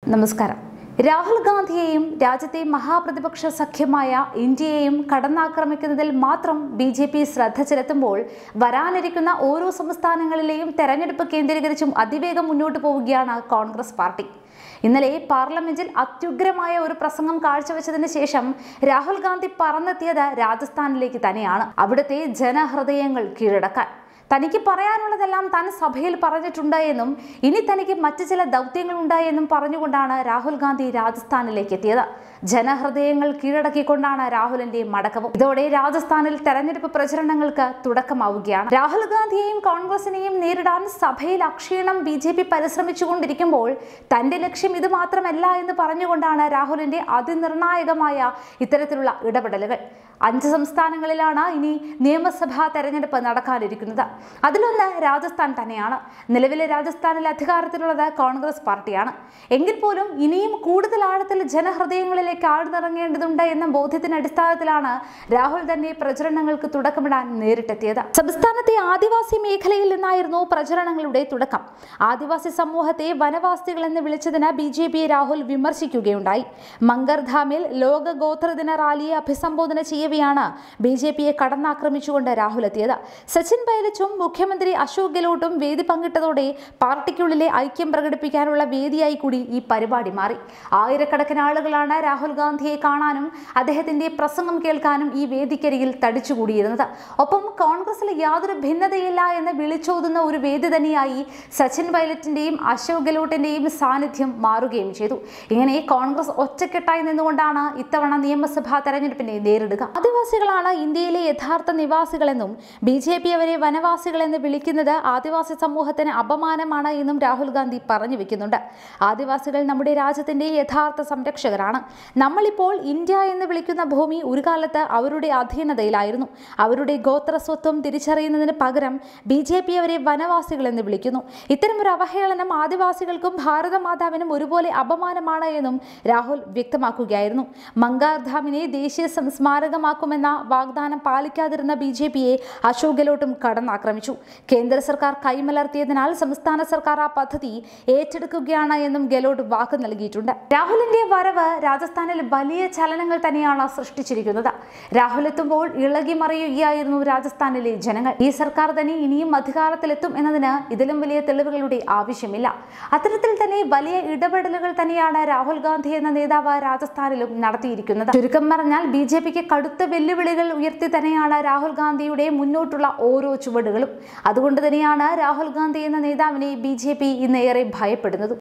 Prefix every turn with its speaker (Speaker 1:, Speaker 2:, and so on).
Speaker 1: നമസ്കാരം രാഹുൽ ഗാന്ധിയെയും രാജ്യത്തെ മഹാപ്രതിപക്ഷ സഖ്യമായ ഇന്ത്യയെയും കടന്നാക്രമിക്കുന്നതിൽ മാത്രം ബി ജെ പി ശ്രദ്ധ ചെലുത്തുമ്പോൾ വരാനിരിക്കുന്ന ഓരോ സംസ്ഥാനങ്ങളിലെയും തെരഞ്ഞെടുപ്പ് കേന്ദ്രീകരിച്ചും അതിവേഗം മുന്നോട്ട് പോവുകയാണ് കോൺഗ്രസ് പാർട്ടി ഇന്നലെ പാർലമെന്റിൽ അത്യുഗ്രമായ ഒരു പ്രസംഗം കാഴ്ചവെച്ചതിന് ശേഷം രാഹുൽ ഗാന്ധി പറന്നെത്തിയത് രാജസ്ഥാനിലേക്ക് തന്നെയാണ് അവിടുത്തെ ജനഹൃദയങ്ങൾ കീഴടക്കാൻ തനിക്ക് പറയാനുള്ളതെല്ലാം താൻ സഭയിൽ പറഞ്ഞിട്ടുണ്ട് എന്നും ഇനി തനിക്ക് മറ്റു ചില ദൗത്യങ്ങളുണ്ട് എന്നും പറഞ്ഞുകൊണ്ടാണ് രാഹുൽ ഗാന്ധി രാജസ്ഥാനിലേക്ക് എത്തിയത് ജനഹൃദയങ്ങൾ കീഴടക്കിക്കൊണ്ടാണ് രാഹുലിന്റെ മടക്കവും ഇതോടെ രാജസ്ഥാനിൽ തെരഞ്ഞെടുപ്പ് പ്രചരണങ്ങൾക്ക് തുടക്കമാവുകയാണ് രാഹുൽ ഗാന്ധിയെയും കോൺഗ്രസിനെയും നേരിടാൻ സഭയിൽ അക്ഷീണം ബി ജെ പി പരിശ്രമിച്ചുകൊണ്ടിരിക്കുമ്പോൾ തന്റെ ലക്ഷ്യം ഇത് മാത്രമല്ല എന്ന് പറഞ്ഞുകൊണ്ടാണ് രാഹുലിന്റെ അതിനിർണായകമായ ഇത്തരത്തിലുള്ള ഇടപെടലുകൾ അഞ്ച് സംസ്ഥാനങ്ങളിലാണ് ഇനി നിയമസഭാ തെരഞ്ഞെടുപ്പ് നടക്കാനിരിക്കുന്നത് അതിലൊന്ന് രാജസ്ഥാൻ തന്നെയാണ് നിലവിലെ രാജസ്ഥാനിൽ അധികാരത്തിലുള്ളത് കോൺഗ്രസ് പാർട്ടിയാണ് എങ്കിൽ പോലും ഇനിയും കൂടുതൽ ആഴത്തിൽ ജനഹൃദയങ്ങളിലേക്ക് ആഴ്ന്നിറങ്ങേണ്ടതുണ്ട് എന്ന ബോധ്യത്തിന്റെ അടിസ്ഥാനത്തിലാണ് രാഹുൽ തന്നെ പ്രചരണങ്ങൾക്ക് തുടക്കമിടാൻ നേരിട്ടെത്തിയത് സംസ്ഥാനത്തെ ആദിവാസി മേഖലയിൽ നിന്നായിരുന്നു പ്രചരണങ്ങളുടെ തുടക്കം ആദിവാസി സമൂഹത്തെ വനവാസികൾ എന്ന് വിളിച്ചതിന് ബി ജെ പി രാഹുൽ വിമർശിക്കുകയുണ്ടായി മങ്കർധാമിൽ ലോക ഗോത്രദിന റാലിയെ അഭിസംബോധന ചെയ്യവെയാണ് ബി ജെ പിയെ കടന്നാക്രമിച്ചുകൊണ്ട് രാഹുൽ എത്തിയത് സച്ചിൻ പൈലറ്റും മുഖ്യമന്ത്രി അശോക് ഗെലോട്ടും വേദി പങ്കിട്ടതോടെ പാർട്ടിക്കുള്ളിലെ ഐക്യം പ്രകടിപ്പിക്കാനുള്ള വേദിയായി കൂടി ഈ പരിപാടി മാറി ആയിരക്കണക്കിന് ആളുകളാണ് രാഹുൽ ഗാന്ധിയെ കാണാനും അദ്ദേഹത്തിന്റെ പ്രസംഗം കേൾക്കാനും ഈ വേദിക്കരികിൽ തടിച്ചുകൂടിയിരുന്നത് ഒപ്പം കോൺഗ്രസിൽ യാതൊരു ഭിന്നതയില്ല എന്ന് വിളിച്ചോതുന്ന ഒരു വേദി തന്നെയായി സച്ചിൻ പൈലറ്റിന്റെയും അശോക് ഗെലോട്ടിന്റെയും സാന്നിധ്യം മാറുകയും ചെയ്തു ഇങ്ങനെ കോൺഗ്രസ് ഒറ്റക്കെട്ടായി നിന്നുകൊണ്ടാണ് ഇത്തവണ നിയമസഭാ തെരഞ്ഞെടുപ്പിനെ നേരിടുക ആദിവാസികളാണ് ഇന്ത്യയിലെ യഥാർത്ഥ നിവാസികളെന്നും ബി ജെ പി അവരെ വനവാസികളെന്ന് വിളിക്കുന്നത് ആദിവാസി സമൂഹത്തിന് അപമാനമാണ് എന്നും രാഹുൽ ഗാന്ധി പറഞ്ഞു വെക്കുന്നുണ്ട് ആദിവാസികൾ നമ്മുടെ രാജ്യത്തിന്റെ യഥാർത്ഥ സംരക്ഷകരാണ് നമ്മളിപ്പോൾ ഇന്ത്യ എന്ന് വിളിക്കുന്ന ഭൂമി ഒരു കാലത്ത് അവരുടെ അധീനതയിലായിരുന്നു അവരുടെ ഗോത്രസ്വത്വം തിരിച്ചറിയുന്നതിന് പകരം ബി ജെ പി അവരെ വനവാസികൾ എന്ന് വിളിക്കുന്നു ഇത്തരമൊരു അവഹേളനം ആദിവാസികൾക്കും ഭാരതമാതാവിനും ഒരുപോലെ അപമാനമാണ് എന്നും രാഹുൽ വ്യക്തമാക്കുകയായിരുന്നു മങ്കാർധാമിനെ ദേശീയ സ്മാരകമാക്കുമെന്ന വാഗ്ദാനം പാലിക്കാതിരുന്ന ബി ജെ പിയെ അശോക് ഗെലോട്ടും കടന്നാക്രമിച്ചു കേന്ദ്ര സർക്കാർ കൈമലർത്തിയതിനാൽ സംസ്ഥാന സർക്കാർ ആ പദ്ധതി ഏറ്റെടുക്കുകയാണ് എന്നും ഗെലോട്ട് വാക്ക് നൽകിയിട്ടുണ്ട് രാഹുലിന്റെ വരവ് രാജസ്ഥാനിൽ വലിയ ചലനങ്ങൾ തന്നെയാണ് സൃഷ്ടിച്ചിരിക്കുന്നത് രാഹുൽ എത്തുമ്പോൾ ഇളകി മറിയുകയായിരുന്നു രാജസ്ഥാനിലെ ജനങ്ങൾ ഈ സർക്കാർ തന്നെ ഇനിയും അധികാരത്തിലെത്തും എന്നതിന് ഇതിലും വലിയ തെളിവുകളുടെ ആവശ്യമില്ല അത്തരത്തിൽ തന്നെ വലിയ ഇടപെടലുകൾ തന്നെയാണ് രാഹുൽ ഗാന്ധി എന്ന നേതാവ് രാജസ്ഥാനിലും നടത്തിയിരിക്കുന്നത് ചുരുക്കം പറഞ്ഞാൽ ബി ജെ പിക്ക് കടുത്ത വെല്ലുവിളികൾ ഉയർത്തി തന്നെയാണ് രാഹുൽ ഗാന്ധിയുടെ മുന്നോട്ടുള്ള ഓരോ ചുവടുകളും അതുകൊണ്ട് തന്നെയാണ് രാഹുൽ ഗാന്ധി എന്ന നേതാവിനെ ബി ജെ പി ഇന്ന് ഏറെ ഭയപ്പെടുന്നത്